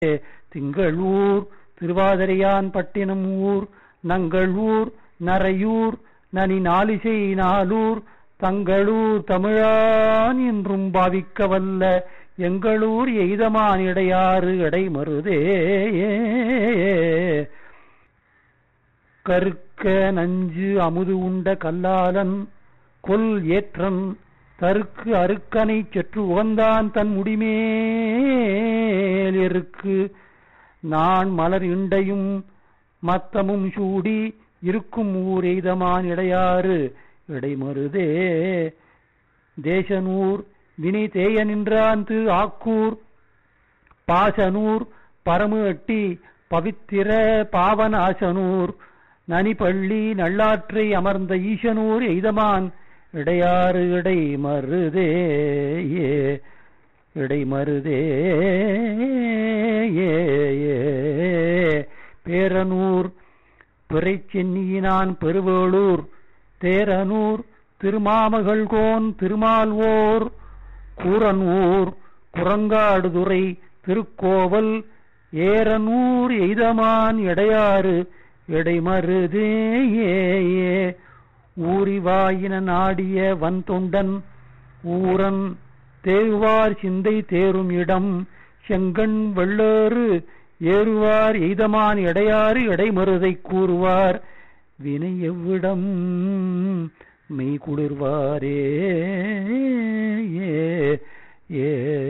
திங்களூர் திருவாதிரையான் பட்டினம் ஊர் நங்களூர் நரையூர் நனி நாலிசை நாளூர் தங்களூர் தமிழான் என்றும் பாவிக்க வல்ல எங்களூர் எய்தமான் இடையாறு இடைமருதே கருக்க நஞ்சு அமுது உண்ட கல்லாலன் கொல் ஏற்றன் தருக்கு அருக்கனை செற்று உகந்தான் தன் முடிமேல் இருக்கு நான் மலர் இண்டையும் மத்தமும் சூடி இருக்கும் ஊர் எய்தமான் இடையாறு இடைமருதே தேசனூர் வினை தேய நின்றான் திரு ஆக்கூர் பாசனூர் பரமு எட்டி பவித்திர பாவநாசனூர் நனிப்பள்ளி நல்லாற்றை அமர்ந்த ஈசனூர் எய்தமான் இடையாறு இடை மருதே ஏ இடை மருதே ஏ ஏ பேரனூர் பிறை சென்னியினான் பெருவேளூர் தேரனூர் திருமாமகள்கோன் திருமால்வோர் கூரனூர் குரங்காடுதுறை திருக்கோவல் ஏரனூர் எய்தமான் இடையாறு இடைமருதே ஏ ஏ ஊரிவாயின நாடிய வன்தொண்டன் ஊரன் தேவார் சிந்தை தேரும் இடம் செங்கண் வெள்ளேறு ஏறுவார் எய்தமான் இடையாறு இடைமருதை கூறுவார் வினை எவ்விடம் மெய் குளிர்வாரே ஏ ஏ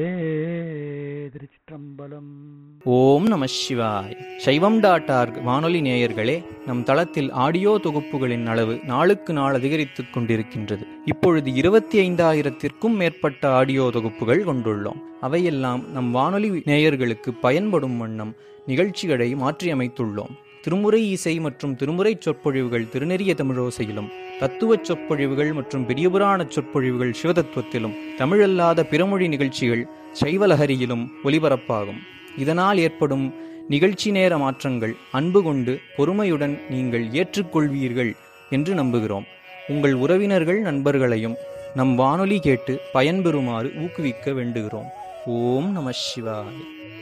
திருச்சிற்றம்பலம் ஓம் நம சிவாய் சைவம் டாட் ஆர்க் வானொலி நேயர்களே நம் தளத்தில் ஆடியோ தொகுப்புகளின் அளவு நாளுக்கு நாள் அதிகரித்துக் கொண்டிருக்கின்றது இப்பொழுது இருபத்தி ஐந்தாயிரத்திற்கும் மேற்பட்ட ஆடியோ தொகுப்புகள் கொண்டுள்ளோம் அவையெல்லாம் நம் வானொலி நேயர்களுக்கு பயன்படும் வண்ணம் நிகழ்ச்சிகளை மாற்றியமைத்துள்ளோம் திருமுறை இசை மற்றும் திருமுறை சொற்பொழிவுகள் திருநெறிய தமிழோசையிலும் தத்துவ சொற்பொழிவுகள் மற்றும் பெரியபுராண சொற்பொழிவுகள் சிவதத்துவத்திலும் தமிழல்லாத பிறமொழி நிகழ்ச்சிகள் சைவலஹரியிலும் ஒலிபரப்பாகும் இதனால் ஏற்படும் நிகழ்ச்சி நேர மாற்றங்கள் அன்பு கொண்டு பொறுமையுடன் நீங்கள் ஏற்றுக்கொள்வீர்கள் என்று நம்புகிறோம் உங்கள் உறவினர்கள் நண்பர்களையும் நம் வானொலி கேட்டு பயன்பெறுமாறு ஊக்குவிக்க வேண்டுகிறோம் ஓம் நம சிவாய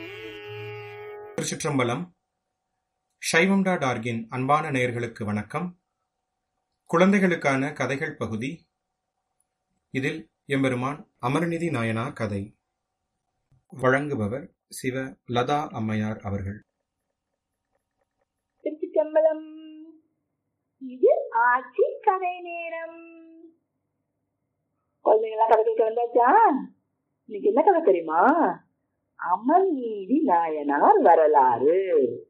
திருச்சிற்றம்பலம் சைவம் டாட் ஆர்கின் அன்பான நேயர்களுக்கு வணக்கம் குழந்தைகளுக்கான கதைகள் பகுதி இதில் எம்பெருமான் அமரநிதி நாயனார் கதை வழங்குபவர் சிவ லதா அம்மையார் அவர்கள் திருச்சிற்றம்பலம் இது ஆட்சி கதை நேரம் குழந்தைங்களா கதை கேட்க வந்தாச்சா இன்னைக்கு என்ன கதை தெரியுமா அமர் நீதி நாயனார் வரலாறு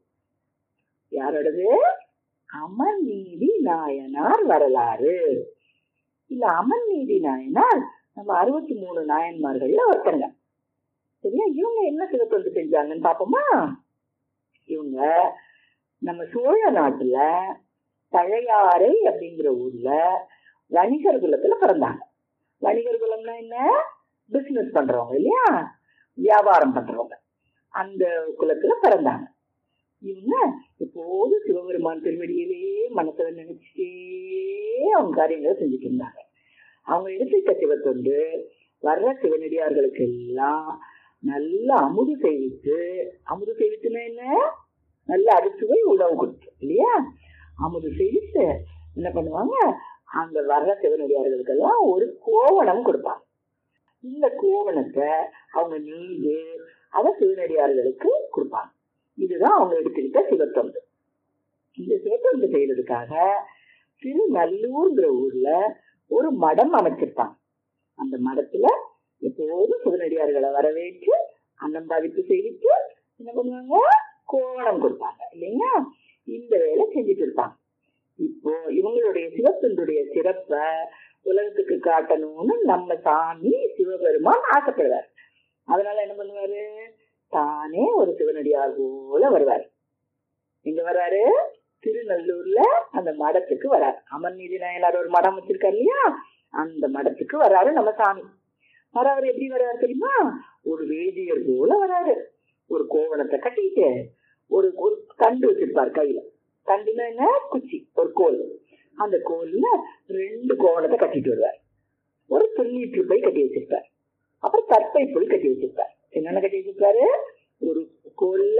யாரோடது அமர் நீதி நாயனார் வரலாறு இல்ல அமர் நீதி நாயனார் நம்ம அறுபத்தி மூணு நாயன்மார்கள்ல ஒருத்தங்க சரியா இவங்க என்ன சிவத்தொண்டு செஞ்சாங்கன்னு பாப்போமா இவங்க நம்ம சோழ நாட்டுல பழையாறை அப்படிங்கிற ஊர்ல வணிகர் குலத்துல பிறந்தாங்க வணிகர் குலம்னா என்ன பிசினஸ் பண்றவங்க இல்லையா வியாபாரம் பண்றவங்க அந்த குலத்துல பிறந்தாங்க இவங்க எப்போதும் சிவபெருமான் திருவடியிலே மனசுல நினைச்சிட்டே அவங்க காரியங்களை செஞ்சுட்டு இருந்தாங்க அவங்க எடுத்துக்கிட்ட சிவத்தொண்டு வர்ற சிவனடியார்களுக்கு எல்லாம் நல்ல அமுது செய்வித்து அமுது செய்வித்துனா என்ன நல்ல அரிசுவை உணவு கொடுத்து இல்லையா அமுது செய்வித்து என்ன பண்ணுவாங்க அங்க வர்ற சிவனடியார்களுக்கெல்லாம் ஒரு கோவணம் கொடுப்பாங்க இந்த கோவணத்தை அவங்க நெய்து அதை சிவனடியார்களுக்கு கொடுப்பாங்க இதுதான் அவங்க எடுத்துக்கிட்ட சிவத்தொண்டு இந்த சிவத்தொண்டு செய்யறதுக்காக திருநல்லூர்ங்கிற ஊர்ல ஒரு மடம் அமைச்சிருப்பாங்க அந்த மடத்துல எப்போதும் சிவனடியார்களை வரவேற்று அன்னம் பாதிப்பு செய்வித்து என்ன பண்ணுவாங்க கோவணம் கொடுப்பாங்க இல்லைங்களா இந்த வேலை செஞ்சுட்டு இருப்பாங்க இப்போ இவங்களுடைய சிவத்தொண்டுடைய சிறப்பை உலகத்துக்கு காட்டணும்னு நம்ம சாமி சிவபெருமான் ஆசைப்படுவார் அதனால என்ன பண்ணுவாரு தானே ஒரு சிவனடியார் போல வருவார் எங்க வர்றாரு திருநல்லூர்ல அந்த மடத்துக்கு வராரு அமர்நீதி நாயனார் ஒரு மடம் வச்சிருக்காரு இல்லையா அந்த மடத்துக்கு வராரு நம்ம சாமி வராரு எப்படி வர்றாரு தெரியுமா ஒரு வேதியர் போல வராரு ஒரு கோவணத்தை கட்டிட்டு ஒரு ஒரு கண்டு வச்சிருப்பாரு கையில கண்டுன்னா என்ன குச்சி ஒரு கோல் அந்த கோல்ல ரெண்டு கோவணத்தை கட்டிட்டு வருவார் ஒரு திருநீற்று பை கட்டி வச்சிருப்பார் அப்புறம் தற்பை புல் கட்டி வச்சிருப்பார் என்னென்ன கட்டி வச்சிருப்பாரு ஒரு கொல்ல